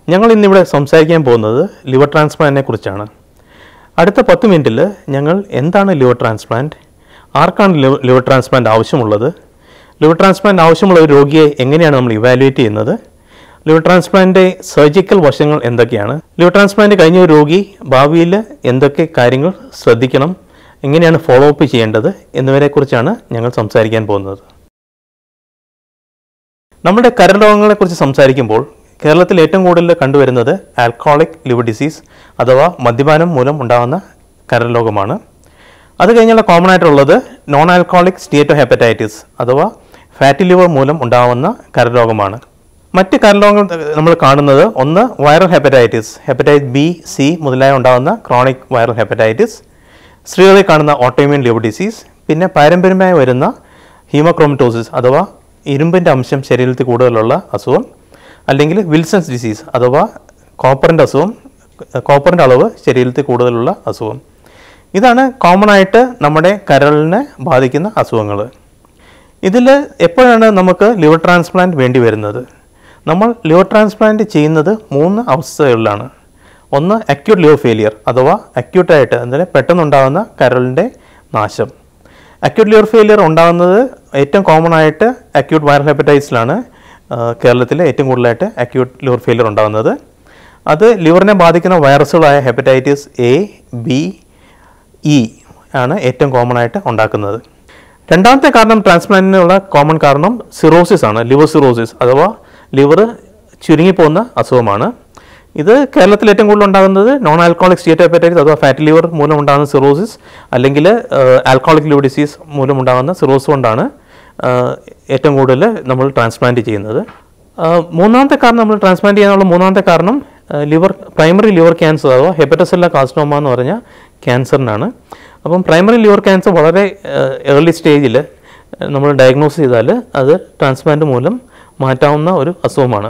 ഞങ്ങൾ ഇന്നിവിടെ സംസാരിക്കാൻ പോകുന്നത് ലിവർ ട്രാൻസ്പ്ലാന്റിനെ കുറിച്ചാണ് അടുത്ത പത്ത് മിനിറ്റിൽ ഞങ്ങൾ എന്താണ് ലിവർ ട്രാൻസ്പ്ലാന്റ് ആർക്കാണ് ലിവ- ലിവർ ട്രാൻസ്പ്ലാന്റ് ആവശ്യമുള്ളത് ലിവർ ട്രാൻസ്പ്ലാന്റ് ആവശ്യമുള്ള ഒരു രോഗിയെ എങ്ങനെയാണ് നമ്മൾ ഇവാലുവേറ്റ് ചെയ്യുന്നത് ലിവർ ട്രാൻസ്പ്ലാന്റിൻ്റെ സർജിക്കൽ വശങ്ങൾ എന്തൊക്കെയാണ് ലിവർ ട്രാൻസ്പ്ലാന്റ് കഴിഞ്ഞ ഒരു രോഗി ഭാവിയിൽ എന്തൊക്കെ കാര്യങ്ങൾ ശ്രദ്ധിക്കണം എങ്ങനെയാണ് ഫോളോ അപ്പ് ചെയ്യേണ്ടത് എന്നിവരെക്കുറിച്ചാണ് ഞങ്ങൾ സംസാരിക്കാൻ പോകുന്നത് നമ്മുടെ കരൾ രോഗങ്ങളെക്കുറിച്ച് സംസാരിക്കുമ്പോൾ കേരളത്തിൽ ഏറ്റവും കൂടുതൽ കണ്ടുവരുന്നത് ആൽക്കഹോളിക് ലിവർ ഡിസീസ് അഥവാ മദ്യപാനം മൂലം ഉണ്ടാകുന്ന കരൾ രോഗമാണ് അത് കഴിഞ്ഞുള്ള കോമൺ ആയിട്ടുള്ളത് നോൺ ആൽക്കഹോളിക് സ്റ്റേറ്റോ ഹെപ്പറ്റൈറ്റിസ് അഥവാ ഫാറ്റി ലിവർ മൂലം ഉണ്ടാകുന്ന കരൾ രോഗമാണ് മറ്റ് കരൾ രോഗങ്ങൾ നമ്മൾ കാണുന്നത് ഒന്ന് viral hepatitis hepatitis B C മുതലായ ഉണ്ടാകുന്ന ക്രോണിക് വൈറൽ ഹെപ്പറ്റൈറ്റിസ് സ്ത്രീകളിൽ കാണുന്ന ഓട്ടോമ്യൂൺ ലിവർ ഡിസീസ് പിന്നെ പാരമ്പര്യമായി വരുന്ന ഹീമോക്രോമറ്റോസിസ് അഥവാ ഇരുമ്പിൻ്റെ അംശം ശരീരത്തിൽ കൂടുതലുള്ള അസുഖം അല്ലെങ്കിൽ വിൽസൺസ് ഡിസീസ് അഥവാ കോപ്പറിൻ്റെ അസുഖം കോപ്പറിൻ്റെ അളവ് ശരീരത്തിൽ കൂടുതലുള്ള അസുഖം ഇതാണ് കോമൺ ആയിട്ട് നമ്മുടെ കരളിനെ ബാധിക്കുന്ന അസുഖങ്ങൾ ഇതിൽ എപ്പോഴാണ് നമുക്ക് ലിവർ ട്രാൻസ്പ്ലാന്റ് വേണ്ടി വരുന്നത് നമ്മൾ ലിവർ ട്രാൻസ്പ്ലാന്റ് ചെയ്യുന്നത് മൂന്ന് അവസ്ഥകളിലാണ് ഒന്ന് അക്യൂട്ട് ലിവർ ഫെയിലിയർ അഥവാ അക്യൂട്ടായിട്ട് അതായത് പെട്ടെന്നുണ്ടാകുന്ന കരളിൻ്റെ നാശം അക്യൂട്ട് ലിവർ ഫെയിലിയർ ഉണ്ടാകുന്നത് ഏറ്റവും കോമൺ ആയിട്ട് അക്യൂട്ട് വൈറൽ ഹെപ്പറ്റൈറ്റിസിലാണ് കേരളത്തിൽ ഏറ്റവും കൂടുതലായിട്ട് അക്യൂട്ട് ലിവർ ഫെയിലിയർ ഉണ്ടാകുന്നത് അത് ലിവറിനെ ബാധിക്കുന്ന വൈറസുകളായ ഹെപ്പറ്റൈറ്റിസ് എ ബി ഇ ആണ് ഏറ്റവും കോമൺ ആയിട്ട് ഉണ്ടാക്കുന്നത് രണ്ടാമത്തെ കാരണം ട്രാൻസ്പ്ലാന്റിനുള്ള കോമൺ കാരണം സിറോസിസ് ആണ് ലിവർ സിറോസിസ് അഥവാ ലിവർ ചുരുങ്ങിപ്പോകുന്ന അസുഖമാണ് ഇത് കേരളത്തിൽ ഏറ്റവും കൂടുതൽ ഉണ്ടാകുന്നത് നോൺ ആൽക്കോളിക് സ്റ്റേറ്റ് ഹെപ്പറ്റൈറ്റിസ് അഥവാ ഫാറ്റി ലിവർ മൂലം ഉണ്ടാകുന്ന സിറോസിസ് അല്ലെങ്കിൽ ആൽക്കോളിക് ലിവർ ഡിസീസ് മൂലം ഉണ്ടാകുന്ന സിറോസ് കൊണ്ടാണ് ആ, ഏറ്റവും കൂടുതൽ നമ്മൾ ട്രാൻസ്പ്ലാന്റ് ചെയ്യുന്നത് ആ, മൂന്നാമത്തെ കാരണം നമ്മൾ ട്രാൻസ്പ്ലാന്റ് ചെയ്യാനുള്ള മൂന്നാമത്തെ കാരണം ലിവർ പ്രൈമറി ലിവർ ക്യാൻസർ അഥവാ ഹെപ്പറ്റസെല്ല കാസ്നോമ എന്ന് പറഞ്ഞ ക്യാൻസറിനാണ് അപ്പം പ്രൈമറി ലിവർ ക്യാൻസർ വളരെ ഏർലി സ്റ്റേജിൽ നമ്മൾ ഡയഗ്നോസ് ചെയ്താൽ അത് ട്രാൻസ്പ്ലാന്റ് മൂലം മാറ്റാവുന്ന ഒരു അസുഖമാണ്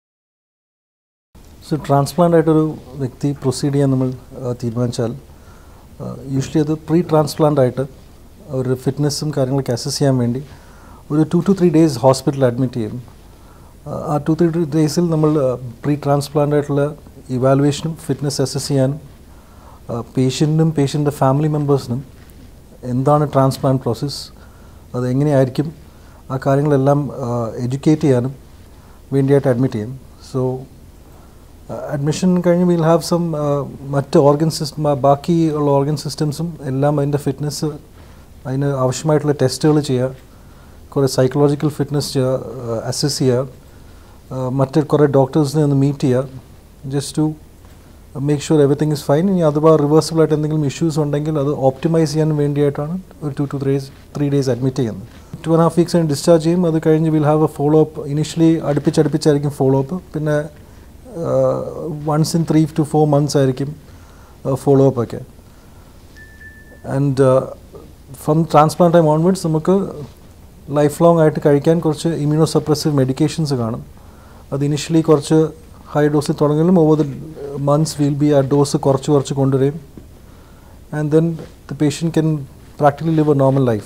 സോ ട്രാൻസ്പ്ലാന്റ് ആയിട്ടൊരു വ്യക്തി പ്രൊസീഡ് ചെയ്യാൻ നമ്മൾ ആ, തീരുമാനിച്ചാൽ യൂഷ്വലി അത് പ്രീ ട്രാൻസ്പ്ലാന്റ് ആയിട്ട് ഒരു ഫിറ്റ്നസ്സും കാര്യങ്ങളൊക്കെ അസസ് ചെയ്യാൻ വേണ്ടി ഒരു ടു ടു ത്രീ ഡേയ്സ് ഹോസ്പിറ്റലിൽ അഡ്മിറ്റ് ചെയ്യും ആ, ആ ടു ത്രീ ഡേയ്സിൽ നമ്മൾ പ്രീ ട്രാൻസ്പ്ലാന്റ് ആയിട്ടുള്ള ഇവാലുവേഷനും ഫിറ്റ്നസ് അസസ് ചെയ്യാനും പേഷ്യൻറ്റിനും പേഷ്യൻ്റെ ഫാമിലി മെമ്പേഴ്സിനും എന്താണ് ട്രാൻസ്പ്ലാന്റ് പ്രോസസ്സ് അത് എങ്ങനെയായിരിക്കും ആ കാര്യങ്ങളെല്ലാം എഡ്യൂക്കേറ്റ് ചെയ്യാനും വേണ്ടിയായിട്ട് അഡ്മിറ്റ് ചെയ്യും സോ അഡ്മിഷൻ കഴിഞ്ഞ് വിൽ ഹാവ് സം മറ്റ് ഓർഗൻ സിസ്റ്റം ബാക്കി ഉള്ള ഓർഗൻ സിസ്റ്റംസും എല്ലാം അതിൻ്റെ ഫിറ്റ്നസ് അതിന് ആവശ്യമായിട്ടുള്ള ടെസ്റ്റുകൾ ചെയ്യുക കുറേ സൈക്കോളജിക്കൽ ഫിറ്റ്നസ് ചെയ്യുക അസസ് ചെയ്യുക ആ, മറ്റ് കുറേ ഡോക്ടേഴ്സിനെ ഒന്ന് മീറ്റ് ചെയ്യുക just to make sure everything is fine ഇനി അഥവാ റിവേഴ്സിബിൾ ആയിട്ട് എന്തെങ്കിലും ഇഷ്യൂസ് ഉണ്ടെങ്കിൽ അത് ഓപ്റ്റിമൈസ് ചെയ്യാൻ വേണ്ടിയിട്ടാണ് ഒരു two two three three days admit ചെയ്യുന്നത് two and half weeks discharge ചെയ്യും അത് കഴിഞ്ഞ് will have a follow up initially അടുപ്പിച്ചടുപ്പിച്ചായിരിക്കും ഫോളോ അപ്പ് പിന്നെ once in three two four months ആയിരിക്കും ഫോളോ അപ്പ് ഒക്കെ and from transplant time onwards നമുക്ക് life long ആയിട്ട് കഴിക്കാൻ കുറച്ച് ഇമ്മ്യൂണോ സപ്രസീവ് മെഡിക്കേഷൻസ് കാണും അത് ഇനിഷ്യലി കുറച്ച് ഹൈ ഡോസിൽ തുടങ്ങിയാലും over the months will be ആ ഡോസ് കുറച്ച് കുറച്ച് കൊണ്ടുവരും and then the patient can practically live a normal life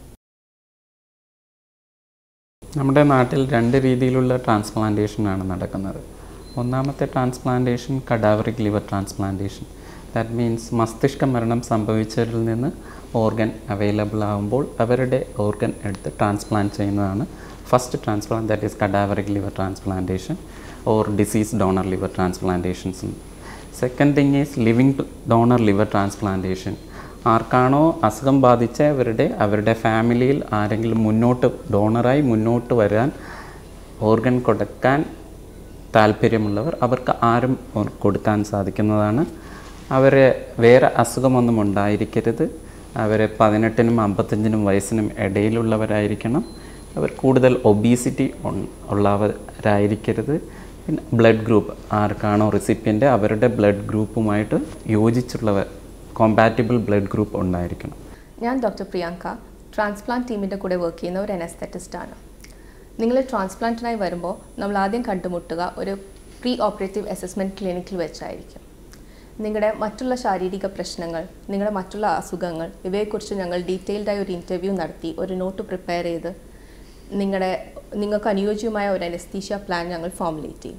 നമ്മുടെ നാട്ടിൽ രണ്ട് രീതിയിലുള്ള ട്രാൻസ്പ്ലാന്റേഷനാണ് നടക്കുന്നത് ഒന്നാമത്തെ transplantation cadaveric liver transplantation that means മസ്തിഷ്ക മരണം സംഭവിച്ചവരിൽ നിന്ന് ഓർഗൻ അവൈലബിൾ ആകുമ്പോൾ അവരുടെ ഓർഗൻ എടുത്ത് ട്രാൻസ്പ്ലാന്റ് ചെയ്യുന്നതാണ് first transplant that is cadaveric liver transplantation or deceased donor liver transplantations second thing is living donor liver transplantation ആർക്കാണോ അസുഖം ബാധിച്ച അവരുടെ അവരുടെ ഫാമിലിയിൽ ആരെങ്കിലും മുന്നോട്ട് ഡോണറായി മുന്നോട്ട് വരാൻ ഓർഗൻ കൊടുക്കാൻ താല്പര്യമുള്ളവർ അവർക്ക് ആരും ഓർ- കൊടുക്കാൻ സാധിക്കുന്നതാണ് അവരെ വേറെ അസുഖമൊന്നും ഉണ്ടായിരിക്കരുത് അവർ പതിനെട്ടിനും അമ്പത്തഞ്ചിനും വയസ്സിനും ഇടയിലുള്ളവരായിരിക്കണം അവർ കൂടുതൽ ഒബീസിറ്റി ഉള്ളവരായിരിക്കരുത് പിന്നെ ബ്ലഡ് ഗ്രൂപ്പ് ആർക്കാണോ റെസിപ്പിയൻ്റ് അവരുടെ ബ്ലഡ് ഗ്രൂപ്പുമായിട്ട് യോജിച്ചുള്ളവർ കോമ്പാറ്റിബിൾ ബ്ലഡ് ഗ്രൂപ്പ് ഉണ്ടായിരിക്കണം ഞാൻ ഡോക്ടർ പ്രിയങ്ക ട്രാൻസ്പ്ലാന്റ് ടീമിൻ്റെ കൂടെ വർക്ക് ചെയ്യുന്ന ഒരു അനസ്തറ്റിസ്റ്റ് ആണ് നിങ്ങൾ ട്രാൻസ്പ്ലാന്റിനായി വരുമ്പോൾ നമ്മൾ ആദ്യം കണ്ടുമുട്ടുക ഒരു പ്രീ ഓപ്പറേറ്റീവ് അസസ്മെൻറ്റ് ക്ലിനിക്കിൽ വെച്ചായിരിക്കും നിങ്ങളുടെ മറ്റുള്ള ശാരീരിക പ്രശ്നങ്ങൾ നിങ്ങളുടെ മറ്റുള്ള അസുഖങ്ങൾ ഇവയെക്കുറിച്ച് ഞങ്ങൾ ഡീറ്റെയിൽഡായി ഒരു ഇൻ്റർവ്യൂ നടത്തി ഒരു നോട്ട് പ്രിപ്പയർ ചെയ്ത് നിങ്ങളുടെ നിങ്ങൾക്ക് അനുയോജ്യമായ ഒരു അനസ്തീഷ്യ പ്ലാൻ ഞങ്ങൾ ഫോമുലേറ്റ് ചെയ്യും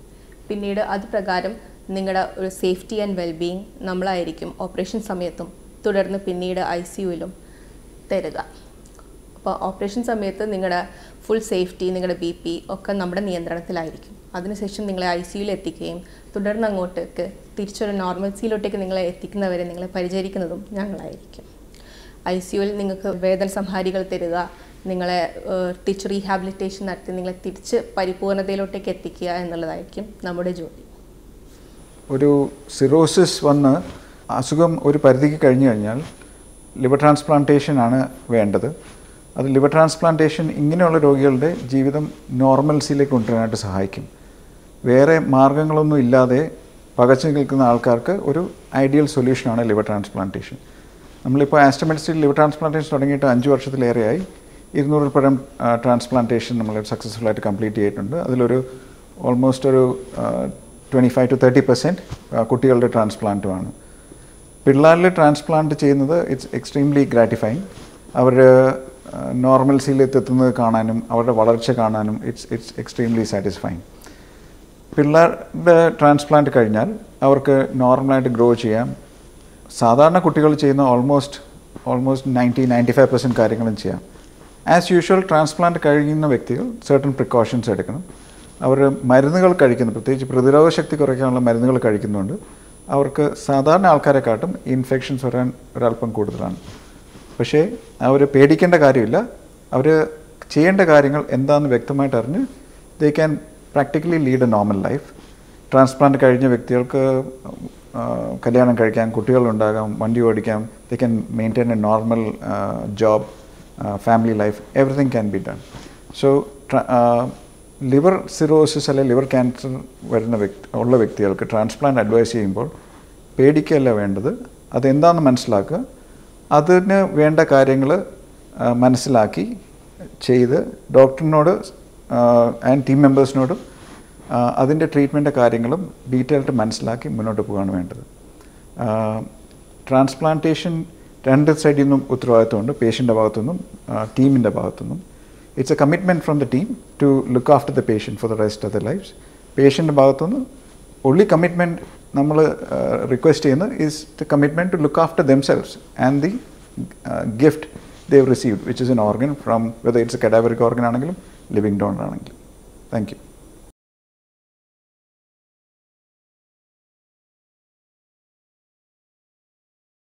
പിന്നീട് അത് പ്രകാരം നിങ്ങളുടെ ഒരു സേഫ്റ്റി ആൻഡ് വെൽബീയിങ് നമ്മളായിരിക്കും ഓപ്പറേഷൻ സമയത്തും തുടർന്ന് പിന്നീട് ഐ സി യുവിലും തരിക അപ്പോൾ ഓപ്പറേഷൻ സമയത്ത് നിങ്ങളുടെ ഫുൾ സേഫ്റ്റി നിങ്ങളുടെ ബി പി ഒക്കെ നമ്മുടെ നിയന്ത്രണത്തിലായിരിക്കും അതിനുശേഷം നിങ്ങളെ ഐ സിയുയിൽ എത്തിക്കുകയും തുടർന്ന് അങ്ങോട്ടേക്ക് തിരിച്ചൊരു നോർമൽസിയിലോട്ടേക്ക് നിങ്ങളെ എത്തിക്കുന്നവരെ നിങ്ങളെ പരിചരിക്കുന്നതും ഞങ്ങളായിരിക്കും ഐ സിയുവിൽ നിങ്ങൾക്ക് വേദന സംഹാരികൾ തരിക നിങ്ങളെ ഏഹ്, തിരിച്ച് റീഹാബിലിറ്റേഷൻ നടത്തി നിങ്ങളെ തിരിച്ച് പരിപൂർണതയിലോട്ടേക്ക് എത്തിക്കുക എന്നുള്ളതായിരിക്കും നമ്മുടെ ജോലി ഒരു സിറോസിസ് വന്ന് അസുഖം ഒരു പരിധിക്ക് കഴിഞ്ഞു കഴിഞ്ഞാൽ ലിവർ ട്രാൻസ്പ്ലാന്റേഷൻ ആണ് വേണ്ടത് അത് ലിവർ ട്രാൻസ്പ്ലാന്റേഷൻ ഇങ്ങനെയുള്ള രോഗികളുടെ ജീവിതം നോർമൽസിയിലേക്ക് കൊണ്ടുവരാനായിട്ട് സഹായിക്കും വേറെ മാർഗങ്ങളൊന്നും ഇല്ലാതെ പകച്ചു നിൽക്കുന്ന ആൾക്കാർക്ക് ഒരു ഐഡിയൽ സൊല്യൂഷനാണ് ലിവർ ട്രാൻസ്പ്ലാന്റേഷൻ നമ്മളിപ്പോൾ ആസ്റ്റമെഡിസിൽ ലിവർ ട്രാൻസ്പ്ലാന്റേഷൻ തുടങ്ങിയിട്ട് അഞ്ച് വർഷത്തിലേറെയായി ഇരുന്നൂറിൽ പരം ട്രാൻസ്പ്ലാന്റേഷൻ നമ്മൾ സക്സസ്ഫുൾ ആയിട്ട് കംപ്ലീറ്റ് ചെയ്തിട്ടുണ്ട് അതിലൊരു ഓൾമോസ്റ്റ് ഒരു twenty five to thirty percent കുട്ടികളുടെ ട്രാൻസ്പ്ലാന്റുമാണ് പിള്ളേരിൽ ട്രാൻസ്പ്ലാന്റ് ചെയ്യുന്നത് ഇറ്റ്സ് എക്സ്ട്രീംലി ഗ്രാറ്റിഫൈങ് അവർ നോർമൽസിയിലേക്ക് എത്തുന്നത് കാണാനും അവരുടെ വളർച്ച കാണാനും ഇറ്റ്സ് ഇറ്റ്സ് എക്സ്ട്രീംലി സാറ്റിസ്ഫൈങ് പിള്ളേരുടെ ട്രാൻസ്പ്ലാന്റ് കഴിഞ്ഞാൽ അവർക്ക് നോർമലായിട്ട് ഗ്രോ ചെയ്യാം സാധാരണ കുട്ടികൾ ചെയ്യുന്ന almost almost ninety ninety five percent കാര്യങ്ങളും ചെയ്യാം ആസ് യൂഷ്വൽ ട്രാൻസ്പ്ലാന്റ് കഴിയുന്ന വ്യക്തികൾ സർട്ടൺ പ്രിക്കോഷൻസ് എടുക്കണം അവർ മരുന്നുകൾ കഴിക്കുന്നു പ്രത്യേകിച്ച് പ്രതിരോധ ശക്തി കുറയ്ക്കാനുള്ള മരുന്നുകൾ കഴിക്കുന്നുണ്ട് അവർക്ക് സാധാരണ ആൾക്കാരെക്കാട്ടും ഇൻഫെക്ഷൻസ് വരാൻ ഒരല്പം കൂടുതലാണ് പക്ഷേ അവർ പേടിക്കേണ്ട കാര്യമില്ല അവർ ചെയ്യേണ്ട കാര്യങ്ങൾ എന്താണെന്ന് വ്യക്തമായിട്ട് അറിഞ്ഞ് they can practically lead a normal life transplant കഴിഞ്ഞ വ്യക്തികൾക്ക് ആ, കല്യാണം കഴിക്കാം കുട്ടികളുണ്ടാകാം വണ്ടി ഓടിക്കാം they can maintain a normal job family life everything can be done so liver cirrhosis അല്ലെങ്കിൽ ലിവർ ക്യാൻസർ വരുന്ന വ്യക്തി ഉള്ള വ്യക്തികൾക്ക് ട്രാൻസ്പ്ലാന്റ് അഡ്വൈസ് ചെയ്യുമ്പോൾ പേടിക്കല്ല വേണ്ടത് അതെന്താണെന്ന് മനസ്സിലാക്കുക അതിന് വേണ്ട കാര്യങ്ങൾ മനസ്സിലാക്കി ചെയ്ത് ഡോക്ടറിനോട് ആൻഡ് ടീം മെമ്പേഴ്സിനോടും അതിൻ്റെ ട്രീറ്റ്മെൻറ്റ് കാര്യങ്ങളും ഡീറ്റെയിൽഡ് മനസ്സിലാക്കി മുന്നോട്ട് പോവുകയാണ് വേണ്ടത് ട്രാൻസ്പ്ലാന്റേഷൻ രണ്ട് സൈഡിൽ നിന്നും ഉത്തരവാദിത്വമുണ്ട് പേഷ്യൻ്റെ ഭാഗത്തുനിന്നും ടീമിൻ്റെ ഭാഗത്തുനിന്നും it's a commitment from the team to look after the patient for the rest of the life's പേഷ്യൻ്റെ ഭാഗത്തുനിന്ന് only commitment നമ്മൾ റിക്വസ്റ്റ് ചെയ്യുന്നത് is the commitment to look after themselves and the gift they received which is an organ from whether it's a cadaveric organ ആണെങ്കിലും living donor ആണെങ്കിലും thank U